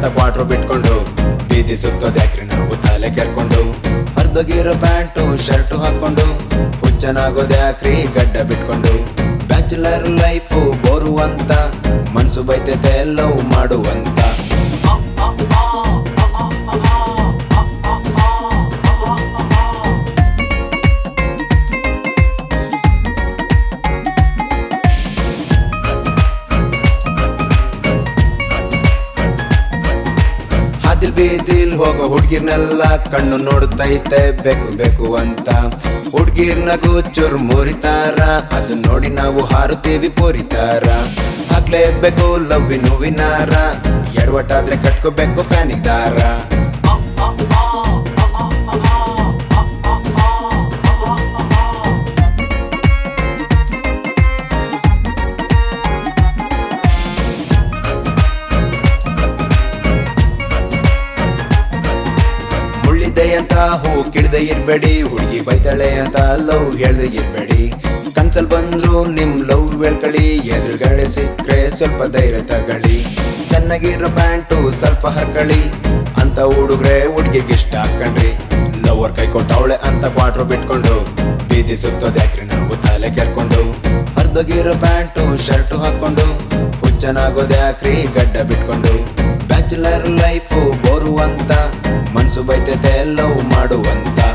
ಅಂತ ಕ್ವಾಟ್ರು ಬಿಟ್ಕೊಂಡು ಬೀದಿ ಸುತ್ತೋದ್ಯಾಕ್ರಿ ನಾವು ತಲೆ ಕೆರ್ಕೊಂಡು ಹರ್ದೋಗಿರೋ ಪ್ಯಾಂಟು ಶರ್ಟು ಹಾಕೊಂಡು ಹುಚ್ಚನಾಗೋದ್ಯಾಕ್ರಿ ಗಡ್ಡ ಬಿಟ್ಕೊಂಡು ಬ್ಯಾಚುಲರ್ ಲೈಫು ಬೋರುವಂತ ಮನ್ಸು ಬೈತೈತೆ ಲವ್ ಮಾಡುವಂತ ಹಾದಿಲ್ ಬೀದಿಲ್ ಹೋಗೋ ಹುಡ್ಗಿರ್ನೆಲ್ಲ ಕಣ್ಣು ನೋಡ್ತೈತೆ ಬೇಕು ಬೇಕು ಅಂತ ಹುಡ್ಗಿರ್ನಗು ಚುರ್ ಮುರಿತಾರ ಅದು ನೋಡಿ ನಾವು ಹಾರುತ್ತೀವಿ ಪೋರಿತಾರ ಹಾಕ್ಲೇಬೇಕು ಲವ್ವಿನ ಹೂವಿನಾರ ಎಡವಟ್ಟಾದ್ರೆ ಕಟ್ಕೋಬೇಕು ಫ್ಯಾನಿಗ್ ದಾರ ಮುಳ್ಳಿದೆ ಅಂತ ಹೂ ಕಿಡ್ದೆ ಇರ್ಬೇಡಿ ಹುಡುಗಿ ಬೈತಾಳೆ ಅಂತ ಲವ್ ಹೇಳ್ದೆ ಇರ್ಬೇಡಿ ಕನ್ಸಲ್ ಬಂದ್ರು ನಿಮ್ ಲವ್ ಹೇಳ್ಕಳಿ ಎದುರುಗಡೆ ಸಿಕ್ಕ್ರೆ ಸ್ವಲ್ಪ ಧೈರ್ಯ ತಗಳಿ ಚೆನ್ನಾಗಿರೋ ಪ್ಯಾಂಟು ಸ್ವಲ್ಪ ಹರ್ಕಳಿ ಅಂತ ಹುಡುಗ್ರೆ ಹುಡುಗಿಗೆ ಇಷ್ಟ ಹಾಕಣ್ರಿ ಲವರ್ ಕೈ ಕೊಟ್ಟವಳೆ ಅಂತ ಕ್ವಾಟ್ರು ಬಿಟ್ಕೊಂಡು ಬೀದಿ ಸುತ್ತೋದ್ಯಾಕ್ರಿ ನಾವು ತಲೆ ಕೆರ್ಕೊಂಡು ಹರ್ದೋಗಿರೋ ಪ್ಯಾಂಟು ಶರ್ಟು ಹಾಕೊಂಡು ಹುಚ್ಚನಾಗೋದ್ಯಾಕ್ರಿ ಗಡ್ಡ ಬಿಟ್ಕೊಂಡು ಬ್ಯಾಚುಲರ್ ಲೈಫು ಬೋರುವಂತ ಮನ್ಸು ಬೈತೈತೆ ಲವ್ ಮಾಡುವಂತ